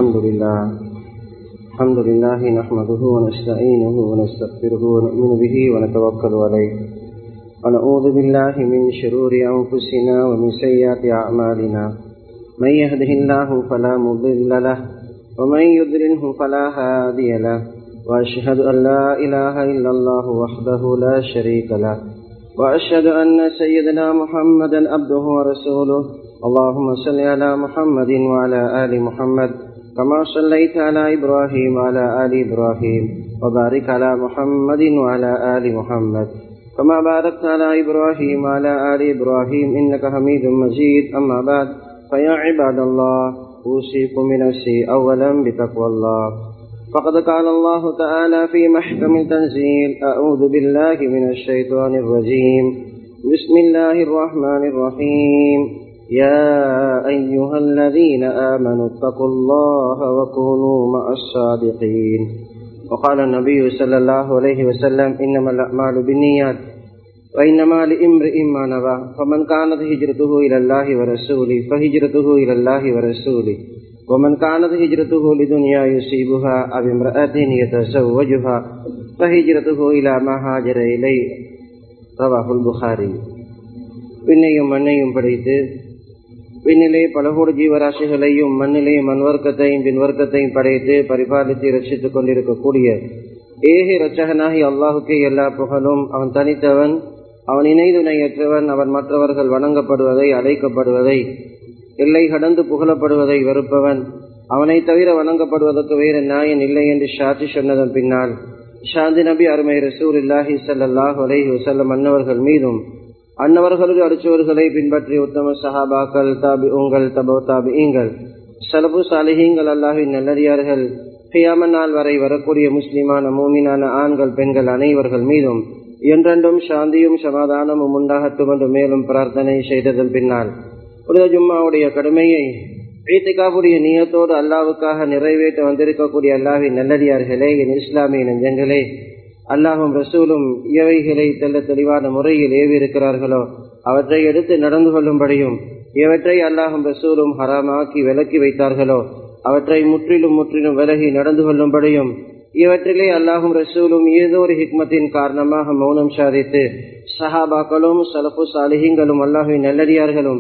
الحمد لله الحمد لله نحمده ونستعينه ونستغفره ونؤمن به ونتوكل عليه ونعوذ بالله من شرور أنفسنا ومن سيئات أعمالنا من يهده الله فلا مضل له ومن يضلله فلا هادي له وأشهد أن لا إله إلا الله وحده لا شريك له وأشهد أن سيدنا محمدا عبده ورسوله اللهم صل على محمد وعلى آل محمد كما صليت على إبراهيم وعلى آل إبراهيم وبارك على محمد وعلى آل محمد كما باركت على إبراهيم وعلى آل إبراهيم إنك حميد مجيد أما بعد فيا عباد الله أوصيكم بنفسي أولا بتقوى الله فقد قال الله تعالى في محكم التنزيل أعوذ بالله من الشيطان الرجيم بسم الله الرحمن الرحيم يا أيها الذين آمنوا اتقوا الله وكونوا مع الصادقين وقال النبي صلى الله عليه وسلم إنما الأعمال بالنيات وإنما لامرئ ما نوى فمن كانت هجرته إلى الله ورسوله فهجرته إلى الله ورسوله ومن كانت هجرته لدنيا يصيبها أو امرأة يتزوجها فهجرته إلى ما هاجر إليه رواه البخاري விண்ணையும் மண்ணையும் படைத்து விண்ணிலே பலகோடு ஜீவராசிகளையும் மண்ணிலே மண்வர்க்கத்தையும் பின்வர்க்கத்தையும் படைத்து பரிபாலித்து ரட்சித்துக் கொண்டிருக்கக்கூடிய ஏகை ரச்சகனாகி அல்லாஹுக்கே எல்லா புகழும் அவன் தனித்தவன் அவன் இணைதுணையற்றவன் அவன் மற்றவர்கள் வணங்கப்படுவதை அழைக்கப்படுவதை எல்லை கடந்து புகழப்படுவதை வெறுப்பவன் அவனை தவிர வணங்கப்படுவதற்கு வேறு நாயன் இல்லை என்று ஷாத்தி சொன்னதன் பின்னால் ஷாந்தி நபி அருமை ரசூல் இல்லாஹி சல்லாஹ் அலைஹி வசல்லம் அன்னவர்கள் மீதும் அன்னவர்களுடைய அடிச்சவர்களை பின்பற்றி உத்தம சஹாபாக்கள் தாபி உங்கள் தபோ தாபி ஈங்கள் சலபு சாலிஹீங்கள் அல்லாஹின் நல்லடியார்கள் கியாம நாள் வரை வரக்கூடிய முஸ்லிமான மூமினான ஆண்கள் பெண்கள் அனைவர்கள் மீதும் என்றென்றும் சாந்தியும் சமாதானமும் உண்டாகட்டும் என்று மேலும் பிரார்த்தனை செய்ததன் பின்னால் புனித ஜும்மாவுடைய கடமையை ஈத்திகாவுடைய நியத்தோடு அல்லாவுக்காக நிறைவேற்ற வந்திருக்கக்கூடிய அல்லாவின் நல்லடியார்களே என் இஸ்லாமிய நெஞ்சங்களே அல்லாஹும் ரசூலும் எவைகளை தெல்ல தெளிவான முறையில் ஏவி இருக்கிறார்களோ அவற்றை எடுத்து நடந்து கொள்ளும்படியும் எவற்றை அல்லாஹும் ரசூலும் ஹராமாக்கி விலக்கி வைத்தார்களோ அவற்றை முற்றிலும் முற்றிலும் விலகி நடந்து கொள்ளும்படியும் இவற்றிலே அல்லாஹும் ரசூலும் ஏதோ ஒரு ஹிக்மத்தின் காரணமாக மௌனம் சாதித்து சஹாபாக்களும் சலப்பு சாலிஹிங்களும் அல்லாஹுவின் நல்லடியார்களும்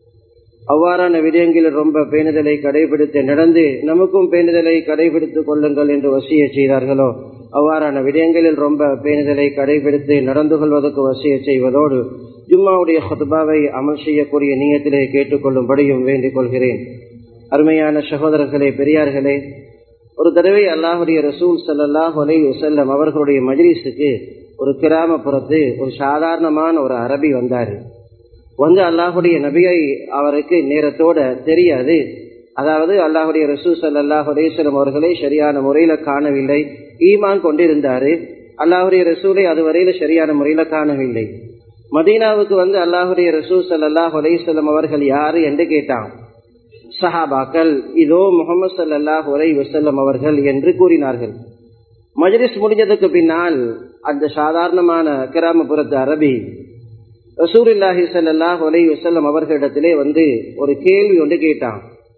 அவ்வாறான விடயங்களில் ரொம்ப பேணுதலை கடைபிடித்து நடந்து நமக்கும் பேணுதலை கடைபிடித்துக் கொள்ளுங்கள் என்று வசிய செய்தார்களோ அவ்வாறான விடயங்களில் ரொம்ப பேணுதலை கடைபிடித்து நடந்து கொள்வதற்கு வசிய செய்வதோடு ஜும்மாவுடைய ஹத்பாவை அமல் செய்யக்கூடிய நீயத்திலே கேட்டுக்கொள்ளும்படியும் வேண்டிக் கொள்கிறேன் அருமையான சகோதரர்களே பெரியார்களே ஒரு தடவை அல்லாஹுடைய ரசூல் சல்லாஹ் அலை வசல்லம் அவர்களுடைய மஜ்லிஸுக்கு ஒரு கிராமப்புறத்து ஒரு சாதாரணமான ஒரு அரபி வந்தார் வந்து அல்லாஹுடைய நபியை அவருக்கு நேரத்தோட தெரியாது அதாவது அல்லாஹுடைய ரசூ சல்லாஹ் அலேஸ்வரம் அவர்களை சரியான முறையில காணவில்லை ஈமான் கொண்டிருந்தாரு அல்லாஹுடைய ரசூலை அதுவரையில சரியான முறையில காணவில்லை மதீனாவுக்கு வந்து அல்லாஹுடைய ரசூ சல்லாஹ் அலேஸ்வரம் அவர்கள் யாரு என்று கேட்டான் சஹாபாக்கள் இதோ முகமது சல்லாஹ் ஒரை வசல்லம் அவர்கள் என்று கூறினார்கள் மஜ்லிஸ் முடிஞ்சதுக்கு பின்னால் அந்த சாதாரணமான கிராமப்புறத்து அரபி ரசூரில்லாஹி சல்லாஹ் ஒலை வசல்லம் அவர்களிடத்திலே வந்து ஒரு கேள்வி ஒன்று கேட்டான்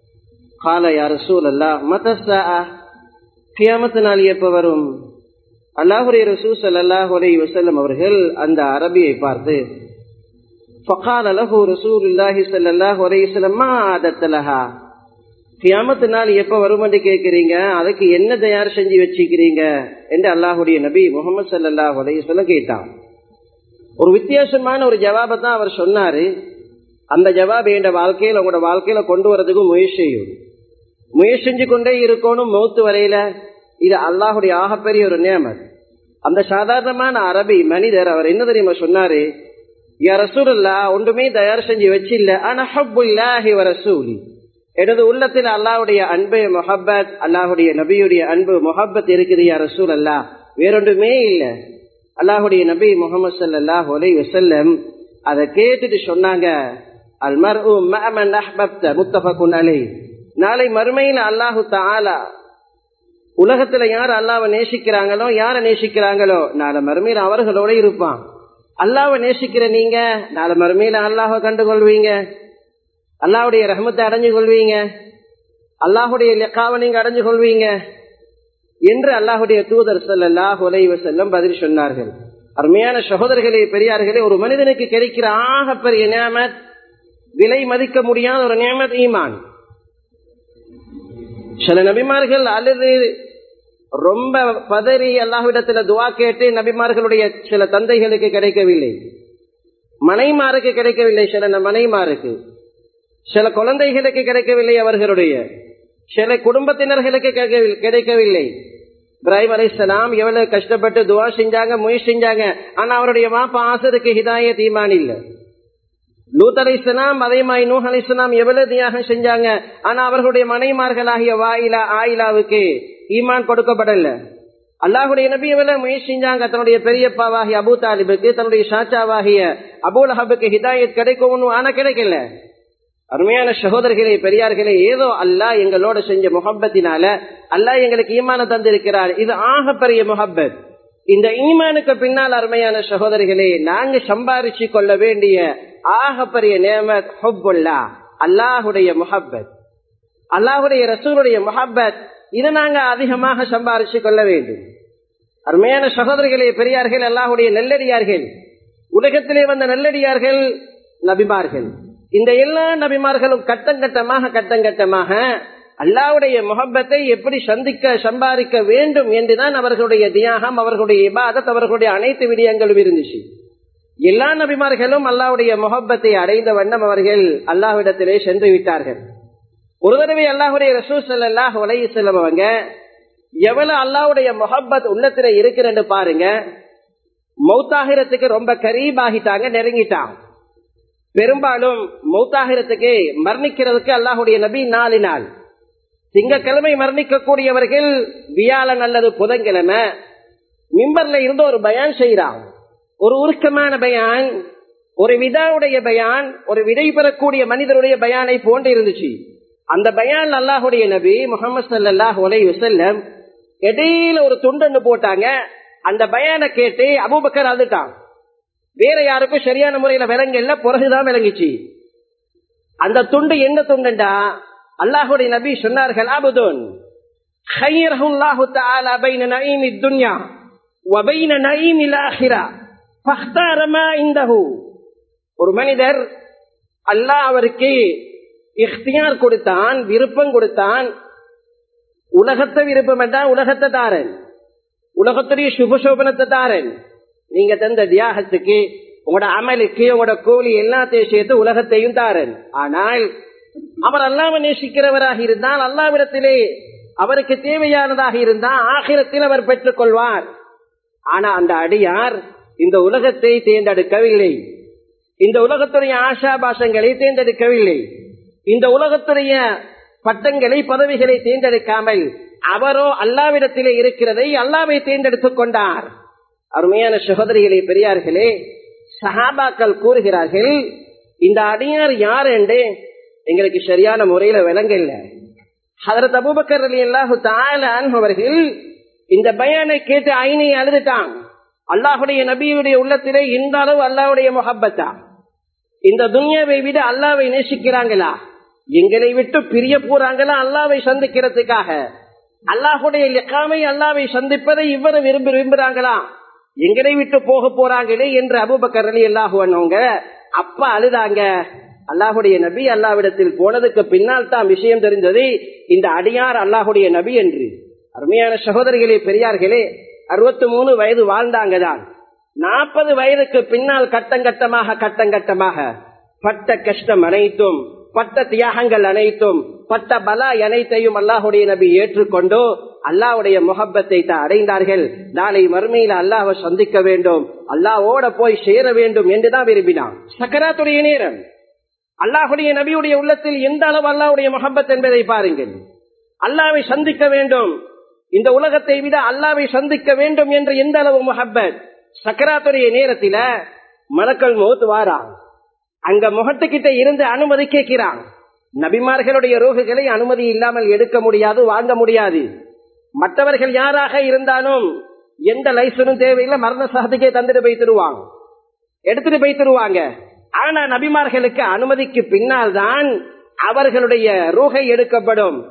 கால யா ரசூல் அல்லா மதஸ்தா கியாமத்து நாள் எப்ப வரும் அல்லாஹுடைய ரசூ சல்லாஹ் ஒலை வசல்லம் அவர்கள் அந்த அரபியை பார்த்து فقال له رسول الله صلى الله عليه وسلم ما عادت لها கியாமத்து நாள் எப்ப வரும் என்று கேட்கிறீங்க அதுக்கு என்ன தயார் செஞ்சு வச்சுக்கிறீங்க என்று அல்லாஹுடைய நபி முகமது சல்லாஹ் அலைய கேட்டான் ஒரு வித்தியாசமான ஒரு ஜவாபை தான் அவர் சொன்னாரு அந்த ஜவாப் என் வாழ்க்கையில உங்களோட வாழ்க்கையில கொண்டு வரதுக்கு முயற்சி செய்யும் முயற்சி செஞ்சு கொண்டே இருக்கணும் மௌத்து வரையில இது அல்லாஹுடைய ஆகப்பெரிய ஒரு நியமம் அந்த சாதாரணமான அரபி மனிதர் அவர் என்ன தெரியுமா சொன்னாரு ரசூல்லா ஒன்றுமே தயார் செஞ்சு வச்சில்ல ஆனா ஹப்புல்லாஹி ரசூலி எனது உள்ளத்தில் அல்லாஹுடைய அன்பு மொஹப்பத் அல்லாஹுடைய நபியுடைய அன்பு மொஹப்பத் இருக்குது யா ரசூல் அல்லா வேறொன்றுமே இல்லை அல்லாஹுடைய நபி முகமது சல்லாஹ் ஒலை வசல்லம் அதை கேட்டுட்டு சொன்னாங்க அல்மர் முத்தபகுன் அலை நாளை மறுமையில் அல்லாஹு தாலா உலகத்துல யார் அல்லாவை நேசிக்கிறாங்களோ யார நேசிக்கிறாங்களோ நாளை மறுமையில் அவர்களோட இருப்பான் அல்லாவை நேசிக்கிற நீங்க நாளை மறுமையில அல்லாஹ கண்டுகொள்வீங்க அல்லாவுடைய ரஹமத்தை அடைஞ்சு கொள்வீங்க அல்லாஹுடைய லெக்காவை நீங்க அடைஞ்சு கொள்வீங்க என்று அல்லாஹுடைய தூதர் சல்லாஹ் உலைவ செல்லம் பதில் சொன்னார்கள் அருமையான சகோதரர்களே பெரியார்களே ஒரு மனிதனுக்கு கிடைக்கிற ஆக பெரிய நியமத் விலை மதிக்க முடியாத ஒரு நியமத் ஈமான் சில நபிமார்கள் அல்லது ரொம்ப பதறி அல்லாஹ்விடத்துல துவா கேட்டு நபிமார்களுடைய சில தந்தைகளுக்கு கிடைக்கவில்லை மனைமாருக்கு கிடைக்கவில்லை சில மனைமாருக்கு சில குழந்தைகளுக்கு கிடைக்கவில்லை அவர்களுடைய சில குடும்பத்தினர்களுக்கு கிடைக்கவில்லை இப்ராஹிம் அலிஸ்லாம் எவ்வளவு கஷ்டப்பட்டு துவா செஞ்சாங்க முயற்சி செஞ்சாங்க ஆனா அவருடைய மாப்பா ஆசருக்கு ஹிதாய தீமான் இல்ல லூத் அலி இஸ்லாம் அதே மாதிரி நூஹ் அலி இஸ்லாம் எவ்வளவு தியாகம் செஞ்சாங்க ஆனா அவர்களுடைய மனைமார்களாகிய வாயிலா ஆயிலாவுக்கு ஈமான் கொடுக்கப்படல அல்லாஹுடைய நபி எவ்வளவு முயற்சி செஞ்சாங்க தன்னுடைய பெரியப்பாவாகிய அபு தாலிபுக்கு தன்னுடைய ஷாச்சாவாகிய அபுல் ஹபுக்கு ஹிதாயத் கிடைக்கும் ஆனா கிடைக்கல அருமையான சகோதரர்களே பெரியார்களே ஏதோ அல்லாஹ் எங்களோட செஞ்ச முகப்பத்தினால அல்லாஹ் எங்களுக்கு ஈமான தந்திருக்கிறார் இது ஆக பெரிய முகப்பத் இந்த ஈமானுக்கு பின்னால் அருமையான சகோதரிகளே நாங்க சம்பாரிச்சு கொள்ள வேண்டிய ஆக பெரிய நேமத் ஹொப்புல்லா அல்லாஹுடைய முஹப்பத் அல்லாஹுடைய ரசூலுடைய முஹப்பத் இதை நாங்க அதிகமாக சம்பாரிச்சு கொள்ள வேண்டும் அருமையான சகோதரிகளே பெரியார்கள் அல்லாஹுடைய நெல்லடியார்கள் உலகத்திலே வந்த நெல்லடியார்கள் நபிமார்கள் இந்த எல்லா நபிமார்களும் கட்டம் கட்டமாக கட்டம் கட்டமாக அல்லாவுடைய முகப்பத்தை எப்படி சந்திக்க சம்பாதிக்க வேண்டும் என்றுதான் அவர்களுடைய தியாகம் அவர்களுடைய இபாதத் அவர்களுடைய அனைத்து விடயங்களும் இருந்துச்சு எல்லா நபிமார்களும் அல்லாவுடைய முகப்பத்தை அடைந்த வண்ணம் அவர்கள் அல்லாஹ்விடத்திலே சென்று விட்டார்கள் ஒரு தடவை அல்லாஹுடைய ரசூல் சல்லாஹ் உலகி செல்லம் அவங்க எவ்வளவு அல்லாவுடைய முகப்பத் உள்ளத்துல இருக்குன்னு பாருங்க மௌத்தாகிரத்துக்கு ரொம்ப கரீபாகிட்டாங்க நெருங்கிட்டாங்க பெரும்பாலும் மௌத்தாகிரத்துக்கு மரணிக்கிறதுக்கு அல்லாஹுடைய நபி நாலு நாள் திங்கக்கிழமை மரணிக்கக்கூடியவர்கள் வியாழன் அல்லது புதன்கிழமை மிம்பர்ல இருந்து ஒரு பயான் செய்யறான் ஒரு உருக்கமான பயான் ஒரு விதாவுடைய பயான் ஒரு விடை பெறக்கூடிய மனிதருடைய பயானை போன்று இருந்துச்சு அந்த பயான் அல்லாஹுடைய நபி முகமது சல்லாஹ் உலை வசல்லம் இடையில ஒரு துண்டன்னு போட்டாங்க அந்த பயானை கேட்டு அபூபக்கர் அழுதுட்டான் வேற யாருக்கும் சரியான முறையில விலங்கல்ல பிறகுதான் விளங்கிச்சு அந்த துண்டு என்ன துண்டுண்டா அல்லாஹுடைய நபி சொன்னார்கள் அபுதோன் ஒரு மனிதர் அல்லாஹ் அவருக்கு இஃப்தியார் கொடுத்தான் விருப்பம் கொடுத்தான் உலகத்தை விருப்பம் என்றால் உலகத்தை தாரன் உலகத்துடைய சுபசோபனத்தை தாரன் நீங்க தந்த தியாகத்துக்கு உங்களோட அமலுக்கு உங்களோட கூலி எல்லாத்தையும் சேர்த்து உலகத்தையும் தாரன் ஆனால் அவர் அல்லாம நேசிக்கிறவராக இருந்தால் அல்லாவிடத்திலே அவருக்கு தேவையானதாக இருந்தால் ஆகிரத்தில் அவர் பெற்றுக் கொள்வார் ஆனா அந்த அடியார் இந்த உலகத்தை தேர்ந்தெடுக்கவில்லை இந்த உலகத்துடைய ஆசாபாசங்களை தேர்ந்தெடுக்கவில்லை இந்த உலகத்துடைய பட்டங்களை பதவிகளை தேர்ந்தெடுக்காமல் அவரோ அல்லாவிடத்திலே இருக்கிறதை அல்லாவை தேர்ந்தெடுத்துக் கொண்டார் அருமையான சகோதரிகளே பெரியார்களே சஹாபாக்கள் கூறுகிறார்கள் இந்த அடியார் யார் என்று எங்களுக்கு சரியான முறையில விளங்கல அதற்கு அபுபக்கர் அலி அல்லாஹு அவர்கள் இந்த பயானை கேட்டு ஐனை அழுதுட்டான் அல்லாஹுடைய நபியுடைய உள்ளத்திலே இந்த அளவு அல்லாவுடைய முகப்பத்தா இந்த துன்யாவை விட அல்லாவை நேசிக்கிறாங்களா எங்களை விட்டு பிரிய போறாங்களா அல்லாவை சந்திக்கிறதுக்காக அல்லாஹுடைய லெக்காமை அல்லாவை சந்திப்பதை இவ்வளவு விரும்பி விரும்புறாங்களா எங்களை விட்டு போக போறாங்களே என்று அபுபக்கர் அலி அல்லாஹுவனவங்க அப்பா அழுதாங்க அல்லாஹுடைய நபி அல்லாவிடத்தில் போனதுக்கு பின்னால் தான் விஷயம் தெரிந்தது இந்த அடியார் அல்லாஹுடைய நபி என்று அருமையான சகோதரிகளே பெரியார்களே அறுபத்தி மூணு வயது வாழ்ந்தாங்க தான் நாற்பது வயதுக்கு பின்னால் கட்டங்கட்டமாக கட்டங்கட்டமாக பட்ட கஷ்டம் அனைத்தும் பட்ட தியாகங்கள் அனைத்தும் பட்ட பலா அனைத்தையும் அல்லாஹுடைய நபி ஏற்றுக்கொண்டு அல்லாவுடைய முகப்பத்தை தான் அடைந்தார்கள் நாளை மறுமையில அல்லாஹை சந்திக்க வேண்டும் அல்லாவோட போய் சேர வேண்டும் என்றுதான் விரும்பினான் சக்கராத்துடைய நேரம் அல்லாஹுடைய நபியுடைய உள்ளத்தில் எந்த அளவு அல்லாவுடைய முகப்பத் என்பதை பாருங்கள் அல்லாவை சந்திக்க வேண்டும் இந்த உலகத்தை விட அல்லாவை சந்திக்க வேண்டும் என்ற எந்த அளவு முகப்பத் சக்கராத்துடைய நேரத்தில மலக்கள் மோத்து வாரான் அங்க முகத்துக்கிட்ட இருந்து அனுமதி கேட்கிறான் நபிமார்களுடைய ரோகுகளை அனுமதி இல்லாமல் எடுக்க முடியாது வாங்க முடியாது மற்றவர்கள் யாராக இருந்தாலும் எந்த லைசனும் தேவையில்லை மரண சாதிக்கே தந்துட்டு போய் தருவாங்க எடுத்துட்டு போய் தருவாங்க ஆனா நபிமார்களுக்கு அனுமதிக்கு பின்னால் தான் அவர்களுடைய ரூகை எடுக்கப்படும்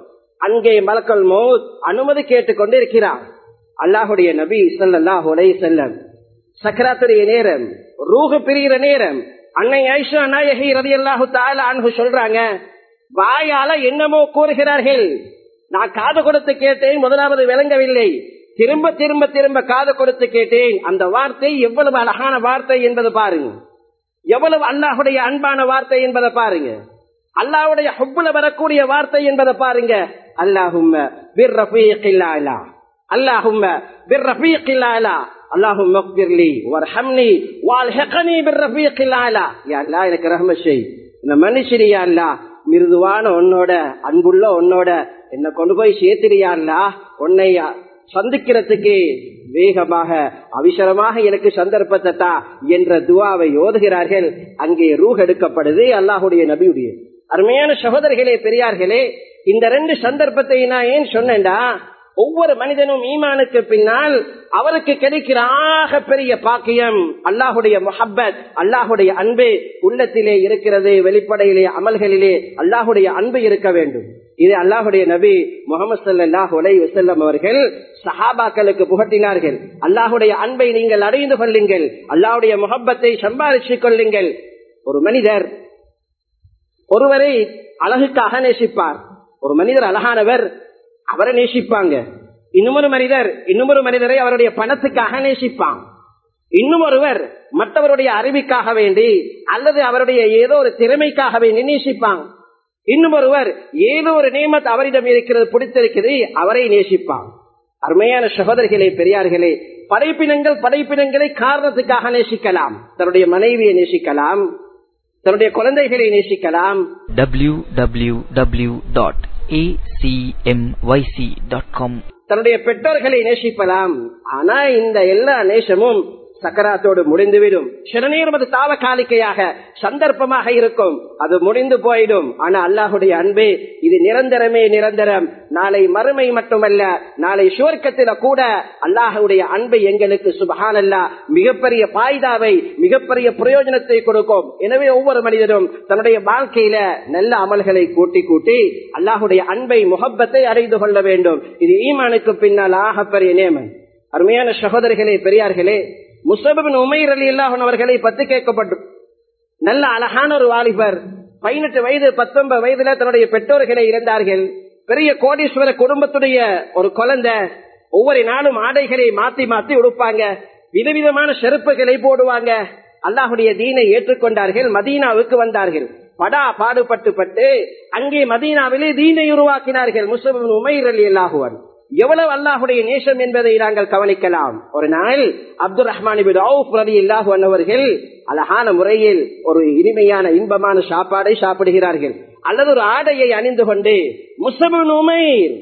அங்கே மலக்கல் மௌத் அனுமதி கேட்டுக் கொண்டு இருக்கிறார் அல்லாஹுடைய நபி ஸல்லல்லாஹு அலைஹி செல்லம் சக்கராத்துடைய நேரம் ரூஹு பிரிகிற நேரம் அன்னை ஐஷா நாயகி ரதி அல்லாஹு அன்பு சொல்றாங்க வாயால என்னமோ கூறுகிறார்கள் நான் காது கொடுத்து கேட்டேன் முதலாவது விளங்கவில்லை திரும்ப திரும்ப திரும்ப காது கொடுத்து கேட்டேன் அந்த வார்த்தை எவ்வளவு அழகான வார்த்தை என்பது பாருங்க எவ்வளவு அல்லாஹுடைய அன்பான வார்த்தை என்பதை பாருங்க அல்லாஹுடைய ஹுப்புல வரக்கூடிய வார்த்தை என்பதை பாருங்க அல்லாஹும்ம பிர் ரஃபீகில்லாலா அல்லாஹும்ம பிர் ரஃபீகில்லாலா அல்லாஹும் மக்பிர்லி வர்ஹம்னி வால்ஹிக்னி பிர் ரஃபீகில்லாலா யா அல்லாஹ் எனக்கு ரஹ்மத் செய் இந்த மனுஷரியா அல்லாஹ் மிருதுவான உன்னோட அன்புள்ள உன்னோட என்ன கொண்டு போய் சேர்த்திரியா அல்லாஹ் உன்னை சந்திக்கிறதுக்கு வேகமாக அவசரமாக எனக்கு சந்தர்ப்பத்தை தா என்ற துவாவை ஓதுகிறார்கள் அங்கே ரூஹ் எடுக்கப்படுது அல்லாஹுடைய நபியுடைய அருமையான சகோதரர்களே பெரியார்களே இந்த ரெண்டு சந்தர்ப்பத்தை நான் ஏன் சொன்னேன்டா ஒவ்வொரு மனிதனும் ஈமானுக்கு பின்னால் அவருக்கு கிடைக்கிற ஆக பெரிய பாக்கியம் அல்லாஹுடைய முஹப்பத் அல்லாஹுடைய அன்பு உள்ளத்திலே இருக்கிறது வெளிப்படையிலே அமல்களிலே அல்லாஹுடைய அன்பு இருக்க வேண்டும் இது அல்லாஹுடைய நபி முகமது சல்லாஹ் உலை வசல்லம் அவர்கள் சஹாபாக்களுக்கு புகட்டினார்கள் அல்லாஹுடைய அன்பை நீங்கள் அடைந்து கொள்ளுங்கள் அல்லாஹுடைய முகப்பத்தை சம்பாதிச்சுக் கொள்ளுங்கள் ஒரு மனிதர் ஒருவரை அழகுக்காக நேசிப்பார் ஒரு மனிதர் அழகானவர் அவரை நேசிப்பாங்க இன்னுமொரு மனிதர் இன்னுமொரு மனிதரை அவருடைய பணத்துக்காக நேசிப்பான் இன்னும் ஒருவர் மற்றவருடைய அறிவிக்காக வேண்டி அல்லது அவருடைய ஏதோ ஒரு திறமைக்காக வேண்டி நேசிப்பான் இன்னும் ஒருவர் ஏதோ ஒரு நியமத் அவரிடம் இருக்கிறது பிடித்திருக்கிறது அவரை நேசிப்பான் அருமையான சகோதரிகளே பெரியார்களே படைப்பினங்கள் படைப்பினங்களை காரணத்துக்காக நேசிக்கலாம் தன்னுடைய மனைவியை நேசிக்கலாம் தன்னுடைய குழந்தைகளை நேசிக்கலாம் www.acmyc.com தன்னுடைய பெற்றோர்களை நேசிப்பலாம் ஆனா இந்த எல்லா நேசமும் சக்கராத்தோடு முடிந்துவிடும் சில நேரம் அது தாவகாலிக்கையாக சந்தர்ப்பமாக இருக்கும் அது முடிந்து போயிடும் ஆனா அல்லாஹுடைய அன்பே இது நிரந்தரமே நிரந்தரம் நாளை மறுமை மட்டுமல்ல நாளை சுவர்க்கத்தில கூட அல்லாஹுடைய அன்பை எங்களுக்கு சுபஹானல்லா மிகப்பெரிய பாய்தாவை மிகப்பெரிய பிரயோஜனத்தை கொடுக்கும் எனவே ஒவ்வொரு மனிதரும் தன்னுடைய வாழ்க்கையில நல்ல அமல்களை கூட்டி கூட்டி அல்லாஹுடைய அன்பை முகப்பத்தை அறிந்து கொள்ள வேண்டும் இது ஈமானுக்கு பின்னால் ஆகப்பெரிய நேமன் அருமையான சகோதரிகளே பெரியார்களே முசபின் உமைர் அலி அல்லாஹன் அவர்களை பற்றி கேட்கப்பட்டு நல்ல அழகான ஒரு வாலிபர் பதினெட்டு வயது பத்தொன்பது வயதுல தன்னுடைய பெற்றோர்களை இழந்தார்கள் பெரிய கோடீஸ்வர குடும்பத்துடைய ஒரு குழந்தை ஒவ்வொரு நாளும் ஆடைகளை மாத்தி மாத்தி உடுப்பாங்க விதவிதமான செருப்புகளை போடுவாங்க அல்லாஹுடைய தீனை ஏற்றுக்கொண்டார்கள் மதீனாவுக்கு வந்தார்கள் படா பாடுபட்டு பட்டு அங்கே மதீனாவிலே தீனை உருவாக்கினார்கள் முஸ்லிம் உமைர் அலி அல்லாஹுவன் எவ்வளவு அல்லாஹுடைய நேசம் என்பதை நாங்கள் கவனிக்கலாம் ஒரு நாள் அப்துல் ரஹ்மான் இல்லாஹு அவர்கள் அழகான முறையில் ஒரு இனிமையான இன்பமான சாப்பாடை சாப்பிடுகிறார்கள் அல்லது ஒரு ஆடையை அணிந்து கொண்டு முசபின் உமைர்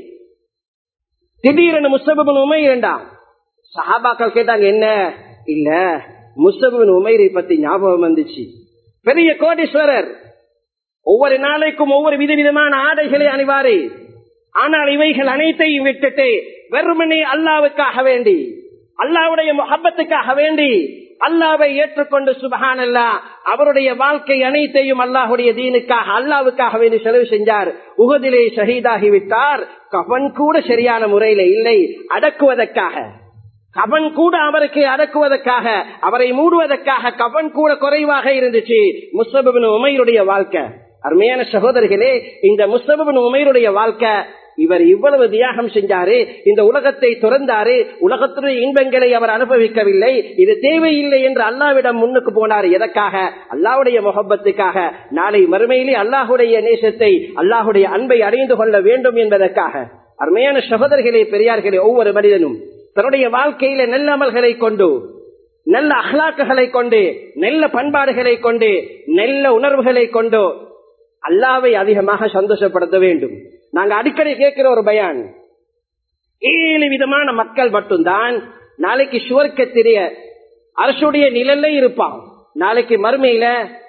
திடீரென முசபின் உமைர் என்றான் சஹாபாக்கள் கேட்டாங்க என்ன இல்ல முசபின் உமைரை பத்தி ஞாபகம் வந்துச்சு பெரிய கோடீஸ்வரர் ஒவ்வொரு நாளைக்கும் ஒவ்வொரு விதவிதமான ஆடைகளை அணிவாரு ஆனால் இவைகள் அனைத்தையும் விட்டுட்டு வெறுமனே அல்லாவுக்காக வேண்டி அல்லாவுடைய முகப்பத்துக்காக வேண்டி அல்லாவை ஏற்றுக்கொண்டு சுபகான் அல்லா அவருடைய வாழ்க்கை அனைத்தையும் அல்லாஹுடைய தீனுக்காக அல்லாவுக்காக வேண்டி செலவு செஞ்சார் உகதிலே ஷஹீதாகிவிட்டார் கவன் கூட சரியான முறையில இல்லை அடக்குவதற்காக கவன் கூட அவருக்கு அடக்குவதற்காக அவரை மூடுவதற்காக கவன் கூட குறைவாக இருந்துச்சு முஸ்தபின் உமையுடைய வாழ்க்கை அருமையான சகோதரிகளே இந்த முஸ்தபின் உமையுடைய வாழ்க்கை இவர் இவ்வளவு தியாகம் செஞ்சாரு இந்த உலகத்தை துறந்தாரு உலகத்துடைய இன்பங்களை அவர் அனுபவிக்கவில்லை இது தேவையில்லை என்று அல்லாவிடம் முன்னுக்கு போனார் எதற்காக அல்லாவுடைய முகப்பத்துக்காக நாளை மறுமையிலே அல்லாஹுடைய நேசத்தை அல்லாஹுடைய அன்பை அடைந்து கொள்ள வேண்டும் என்பதற்காக அருமையான சகோதரிகளே பெரியார்களே ஒவ்வொரு மனிதனும் தன்னுடைய வாழ்க்கையில நல்ல அமல்களை கொண்டு நல்ல அஹ்லாக்குகளை கொண்டு நல்ல பண்பாடுகளை கொண்டு நல்ல உணர்வுகளை கொண்டு அல்லாவை அதிகமாக சந்தோஷப்படுத்த வேண்டும் நாங்க அடிக்கடி கேட்கிற ஒரு பயான் ஏழு விதமான மக்கள் மட்டும்தான் நாளைக்கு சுவர்க்கத்திரிய அரசுடைய நிழல்ல இருப்பான் நாளைக்கு மறுமையில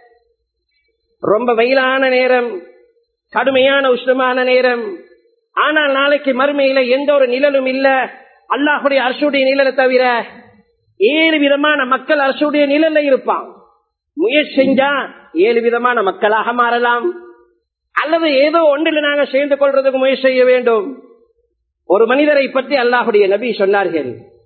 ரொம்ப வெயிலான நேரம் கடுமையான உஷ்ணமான நேரம் ஆனால் நாளைக்கு மறுமையில எந்த ஒரு நிழலும் இல்ல அல்லாஹுடைய அரசுடைய நிழலை தவிர ஏழு விதமான மக்கள் அரசுடைய நிழல்ல இருப்பான் முயற்சி செஞ்சா ஏழு விதமான மக்களாக மாறலாம் அல்லது ஏதோ ஒன்றில் நாங்கள் சேர்ந்து கொள்றதுக்கு முயற்சி செய்ய வேண்டும் ஒரு மனிதரை பற்றி அல்லாஹுடைய நபி சொன்னார்கள்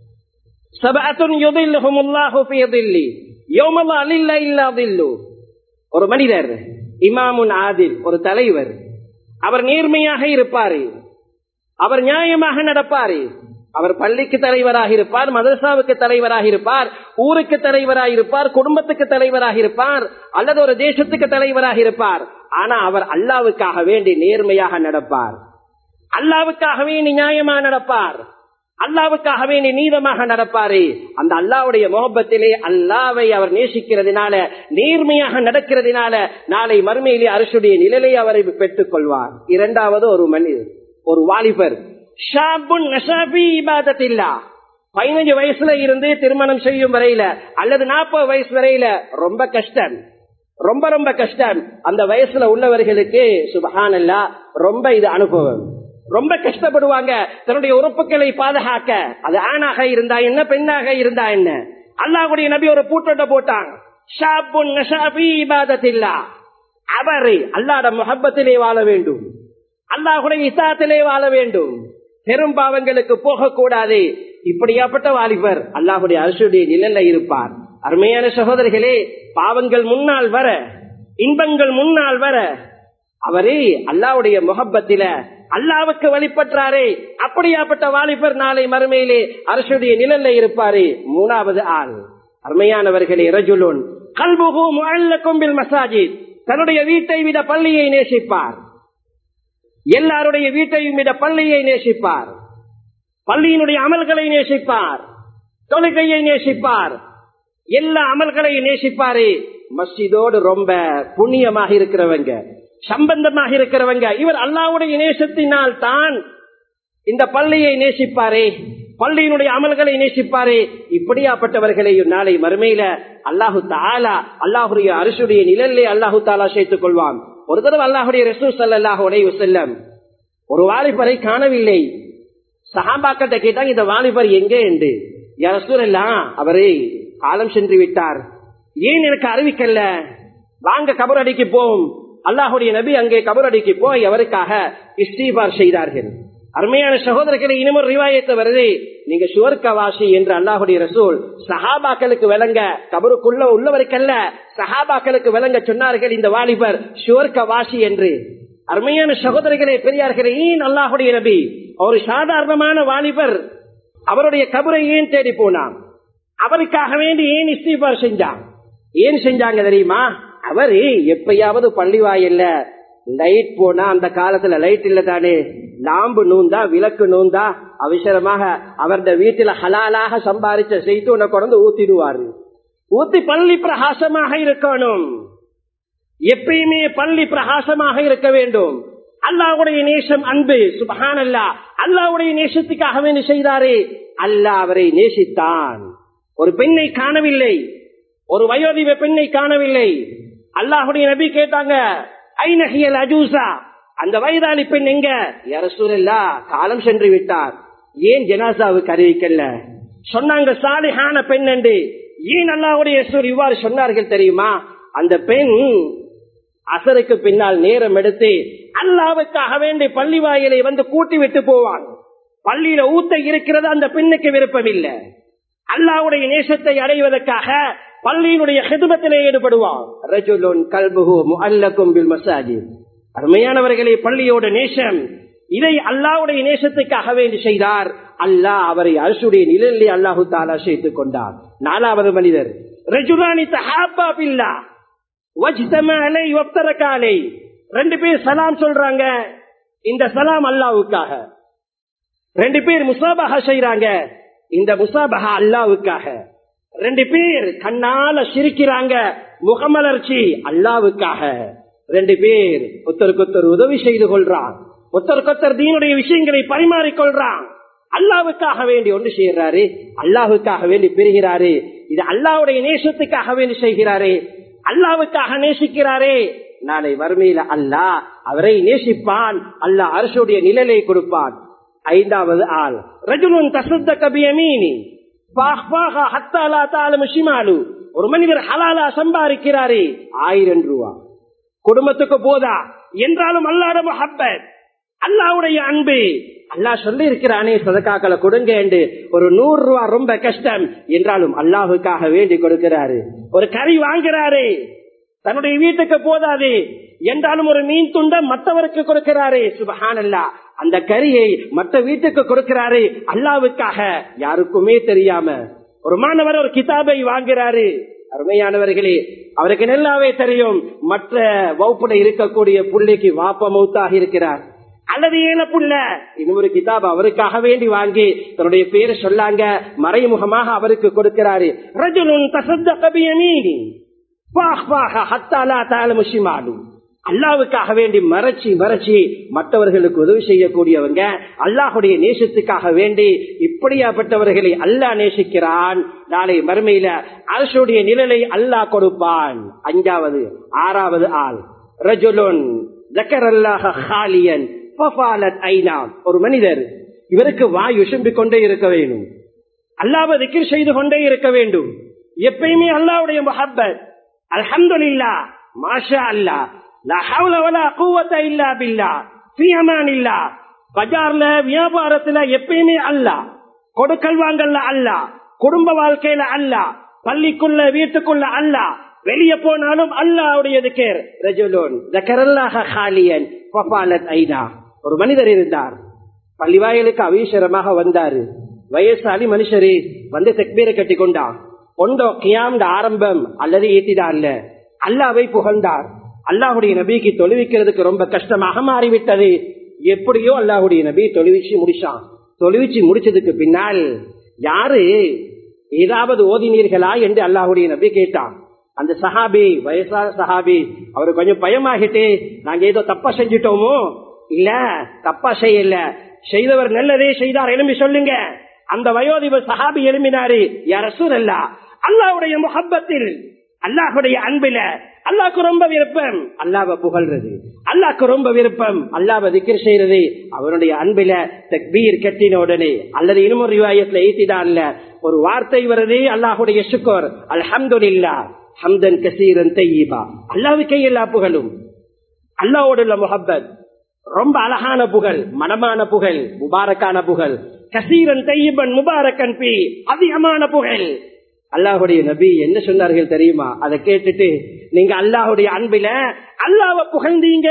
ஒரு மனிதர் இமாமுன் ஆதில் ஒரு தலைவர் அவர் நேர்மையாக இருப்பாரு அவர் நியாயமாக நடப்பாரு அவர் பள்ளிக்கு தலைவராக இருப்பார் மதரசாவுக்கு தலைவராக இருப்பார் ஊருக்கு தலைவராக இருப்பார் குடும்பத்துக்கு தலைவராக இருப்பார் அல்லது ஒரு தேசத்துக்கு தலைவராக இருப்பார் ஆனா அவர் அல்லாவுக்காக வேண்டி நேர்மையாக நடப்பார் அல்லாவுக்காக வேண்டி நியாயமாக நடப்பார் அல்லாவுக்காக வேண்டி நீதமாக நடப்பாரு அந்த அல்லாவுடைய முகப்பத்திலே அல்லாவை அவர் நேசிக்கிறதுனால நேர்மையாக நடக்கிறதுனால நாளை மறுமையிலே அரசுடைய நிழலை அவரை பெற்றுக் கொள்வார் இரண்டாவது ஒரு மனிதர் ஒரு வாலிபர் பதினஞ்சு வயசுல இருந்து திருமணம் செய்யும் வரையில அல்லது நாற்பது வயசு வரையில ரொம்ப கஷ்டம் ரொம்ப ரொம்ப கஷ்டம் அந்த வயசுல உள்ளவர்களுக்கு சுபகானல்லா ரொம்ப இது அனுபவம் ரொம்ப கஷ்டப்படுவாங்க தன்னுடைய உறுப்புகளை பாதுகாக்க அது ஆணாக இருந்தா என்ன பெண்ணாக இருந்தா என்ன அல்லாஹுடைய நபி ஒரு பூட்டோட்ட போட்டாங்க அவரு அல்லாட முகப்பத்திலே வாழ வேண்டும் அல்லாஹுடைய இசாத்திலே வாழ வேண்டும் பெரும் பாவங்களுக்கு போகக்கூடாது இப்படியாப்பட்ட வாலிபர் அல்லாஹுடைய அரசுடைய நிழல்ல இருப்பார் அருமையான சகோதரிகளே பாவங்கள் முன்னால் வர இன்பங்கள் முன்னால் வர அவரே அல்லாவுடைய முகப்பத்தில அல்லாவுக்கு வழிபற்றாரே அப்படியாப்பட்ட வாலிபர் நாளை மறுமையிலே அரசுடைய நிழல்ல இருப்பாரு மூணாவது ஆள் அருமையானவர்களே ரஜுலுன் கல்புகு முஅல்ல கொம்பில் மசாஜித் தன்னுடைய வீட்டை விட பள்ளியை நேசிப்பார் எல்லாருடைய வீட்டையும் விட பள்ளியை நேசிப்பார் பள்ளியினுடைய அமல்களை நேசிப்பார் தொழுகையை நேசிப்பார் எல்லா அமல்களையும் நேசிப்பாரு மஸ்ஜிதோடு ரொம்ப புண்ணியமாக இருக்கிறவங்க சம்பந்தமாக இருக்கிறவங்க இவர் அல்லாவுடைய நேசத்தினால் தான் இந்த பள்ளியை நேசிப்பாரே பள்ளியினுடைய அமல்களை நேசிப்பாரே இப்படியாப்பட்டவர்களையும் நாளை மறுமையில அல்லாஹு தாலா அல்லாஹுடைய அரசுடைய நிழலே அல்லாஹு தாலா சேர்த்துக் கொள்வான் ஒரு தடவை அல்லாஹுடைய ரசூ சல்லாஹ் உடைவு செல்லம் ஒரு வாலிபரை காணவில்லை சஹாபாக்கிட்ட கேட்டாங்க இந்த வாலிபர் எங்கே என்று ரசூர் எல்லாம் அவரை காலம் சென்று விட்டார் ஏன் எனக்கு அறிவிக்கல வாங்க கபரடிக்கு போம் அல்லாஹுடைய நபி அங்கே கபரடிக்கு போய் அவருக்காக இஸ்தீபார் செய்தார்கள் அருமையான சகோதரர்களை இனிமே ரிவாயத்தை வருது நீங்க சுவர்க்கவாசி என்று அல்லாஹுடைய ரசூல் சஹாபாக்களுக்கு விளங்க கபருக்குள்ள உள்ளவருக்கல்ல சஹாபாக்களுக்கு விளங்க சொன்னார்கள் இந்த வாலிபர் சுவர்க்கவாசி என்று அருமையான சகோதரர்களே பெரியார்களே ஏன் அல்லாஹுடைய நபி ஒரு சாதாரணமான வாலிபர் அவருடைய கபரை ஏன் தேடி போனான் அவருக்காக வேண்டி ஏன் இஸ்தீபார் செஞ்சான் ஏன் செஞ்சாங்க தெரியுமா அவரு எப்பயாவது பள்ளி வாயில்ல லைட் போனா அந்த காலத்துல லைட் இல்ல தானே லாம்பு நூந்தா விளக்கு நூந்தா அவசரமாக அவரது வீட்டுல ஹலாலாக சம்பாதிச்ச செய்து உன்னை கொண்டு ஊத்திடுவாரு ஊத்தி பள்ளி பிரகாசமாக இருக்கணும் எப்பயுமே பள்ளி பிரகாசமாக இருக்க வேண்டும் அல்லாவுடைய நேசம் அன்பு சுபஹான் அல்லா அல்லாவுடைய நேசத்துக்காக வேண்டி செய்தாரே அல்லாஹ் அவரை நேசித்தான் ஒரு பெண்ணை காணவில்லை ஒரு வயோதிப பெண்ணை காணவில்லை அல்லாஹுடைய நபி கேட்டாங்க ஐநகியல் அஜூசா அந்த வயதாளி பெண் எங்க அரசூரல்லா காலம் சென்று விட்டார் ஏன் ஜனாசாவுக்கு அறிவிக்கல சொன்னாங்க சாலிஹான பெண் என்று ஏன் அல்லாஹுடைய இவ்வாறு சொன்னார்கள் தெரியுமா அந்த பெண் அசருக்கு பின்னால் நேரம் எடுத்து அல்லாவுக்காக வேண்டி பள்ளி வாயிலை வந்து கூட்டி விட்டு போவான் பள்ளியில ஊத்த இருக்கிறது அந்த பெண்ணுக்கு விருப்பம் இல்லை அல்லாவுடைய நேசத்தை அடைவதற்காக பள்ளியினுடைய ஹிதுமத்திலே ஈடுபடுவான் ரஜுலுன் கல்புகு முஅல்லகும் பில் மசாஜித் அருமையானவர்களே பள்ளியோட நேசம் இதை அல்லாவுடைய நேசத்துக்காக வேண்டி செய்தார் அல்லாஹ் அவரை அரசுடைய நிழலிலே அல்லாஹு தாலா சேர்த்துக் கொண்டார் நாலாவது மனிதர் ரஜுலானி தஹாபா பில்லா வஜ்தமலை ஒப்தரக்காலை ரெண்டு பேர் சலாம் சொல்றாங்க இந்த சலாம் அல்லாவுக்காக ரெண்டு பேர் முசாபகா செய்யறாங்க இந்த முசாபகா அல்லாவுக்காக ரெண்டு பேர் கண்ணால சிரிக்கிறாங்க முகமலர்ச்சி அல்லாவுக்காக ரெண்டு பேர் ஒருத்தருக்கொத்தர் உதவி செய்து கொள்றான் ஒருத்தருக்கொத்தர் தீனுடைய விஷயங்களை பரிமாறிக்கொள்றான் அல்லாவுக்காக வேண்டி ஒன்று செய்யறாரு அல்லாவுக்காக வேண்டி பெறுகிறாரு இது அல்லாவுடைய நேசத்துக்காக வேண்டி செய்கிறாரே அல்லாவுக்காக நேசிக்கிறாரே நாளை வறுமையில அல்லாஹ் அவரை நேசிப்பான் அல்லாஹ் அரசுடைய நிழலை கொடுப்பான் ஐந்தாவது ஆள் ரஜுலுன் தசுத்த கபியமீனி ஒரு மனிதர் ஹலாலா சம்பாதிக்கிறாரே ஆயிரம் ரூபா குடும்பத்துக்கு போதா என்றாலும் அல்லாட முஹப்பத் அல்லாவுடைய அன்பு அல்லாஹ் சொல்லி இருக்கிறானே சதக்காக்களை கொடுங்க என்று ஒரு நூறு ரூபா ரொம்ப கஷ்டம் என்றாலும் அல்லாஹுக்காக வேண்டி கொடுக்கிறாரு ஒரு கறி வாங்குறாரு தன்னுடைய வீட்டுக்கு போதாது என்றாலும் ஒரு மீன் துண்டை மற்றவருக்கு கொடுக்கிறாரு சுபஹானல்லா அந்த கரியை மற்ற வீட்டுக்கு கொடுக்கிறாரு அல்லாவுக்காக யாருக்குமே தெரியாம ஒரு மாணவர் ஒரு கிதாபை வாங்குறாரு அருமையானவர்களே அவருக்கு நல்லாவே தெரியும் மற்ற வகுப்புல இருக்கக்கூடிய புள்ளைக்கு வாப்ப மௌத்தாக இருக்கிறார் அல்லது ஏன புள்ள இன்னொரு கிதாப் அவருக்காக வேண்டி வாங்கி தன்னுடைய பேரை சொல்லாங்க மறைமுகமாக அவருக்கு கொடுக்கிறாரு ரஜுலுன் தசத்தக பியமீனி ஃபாஹ்ஃபாஹ ஹத்தா லா தஅலமு ஷிமாலு அல்லாவுக்காக வேண்டி மறைச்சி மறைச்சி மற்றவர்களுக்கு உதவி செய்யக்கூடியவங்க அல்லாஹுடைய நேசத்துக்காக வேண்டி இப்படியாப்பட்டவர்களை அல்லாஹ் நேசிக்கிறான் நாளை மறுமையில அரசுடைய நிழலை அல்லாஹ் கொடுப்பான் அஞ்சாவது ஆறாவது ஆள் ரஜுலுன் ஒரு மனிதர் இவருக்கு வாய் உசும்பிக் கொண்டே இருக்க வேண்டும் அல்லாவை திக்கிர் செய்து கொண்டே இருக்க வேண்டும் எப்பயுமே அல்லாவுடைய முஹப்பத் அல்ஹம்துலில்லா மாஷா அல்லா லா ஹவ்ல வலா குவத்த இல்லா பில்லா ஃபீ அமானில்லா பஜார்ல வியாபாரத்துல எப்பயுமே அல்லா கொடுக்கல் வாங்கல்ல அல்லா குடும்ப வாழ்க்கையில அல்லா பள்ளிக்குள்ள வீட்டுக்குள்ள அல்லா வெளியே போனாலும் அல்லாவுடைய திக்கர் ரஜுலோன் ஜக்கரல்லாஹ ஹாலியன் பபாலத் ஐனா ஒரு மனிதர் இருந்தார் பள்ளிவாயலுக்கு அவீசரமாக வந்தாரு வயசாலி மனுஷரு வந்து தெக்பீரை கட்டி கொண்டான் கொண்டோ கியாம் ஆரம்பம் அல்லது ஏத்திதா அல்ல அல்லாவை புகழ்ந்தார் அல்லாஹுடைய நபிக்கு தொழுவிக்கிறதுக்கு ரொம்ப கஷ்டமாக மாறிவிட்டது எப்படியோ அல்லாஹுடைய நபி தொழுவிச்சு முடிச்சான் தொழுவிச்சு முடிச்சதுக்கு பின்னால் யாரு ஏதாவது ஓதினீர்களா என்று அல்லாஹுடைய நபி கேட்டான் அந்த சஹாபி வயசான சஹாபி அவரு கொஞ்சம் பயமாகிட்டு நாங்க ஏதோ தப்பா செஞ்சிட்டோமோ இல்ல தப்பா செய்யல செய்தவர் நல்லதே செய்தார் எழும்பி சொல்லுங்க அந்த வயோதிபர் சஹாபி எழும்பினாரு யார சூழல்லா அல்லாவுடைய முகப்பத்தில் அல்லாஹுடைய அன்பில அல்லாக்கு ரொம்ப விருப்பம் அல்லாவை புகழ்றது அல்லாக்கு ரொம்ப விருப்பம் அல்லாவை திக்கர் செய்யறது அவருடைய அன்பில தக்பீர் கட்டின உடனே அல்லது இன்னொரு ரிவாயத்துல ஏத்திதான் இல்ல ஒரு வார்த்தை வருது அல்லாஹுடைய சுக்கர் அல்ஹம்துலில்லா ஹம்தன் கசீரன் தையீபா அல்லாவுக்கே எல்லா புகழும் அல்லாவோட உள்ள முகப்பத் ரொம்ப அழகான புகழ் மனமான புகழ் முபாரக்கான புகழ் கசீரன் தையீபன் முபாரக்கன் பி அதிகமான புகழ் அல்லாஹுடைய நபி என்ன சொன்னார்கள் தெரியுமா அதை கேட்டுட்டு நீங்க அல்லாஹுடைய அன்பில அல்லாவ புகழ்ந்தீங்க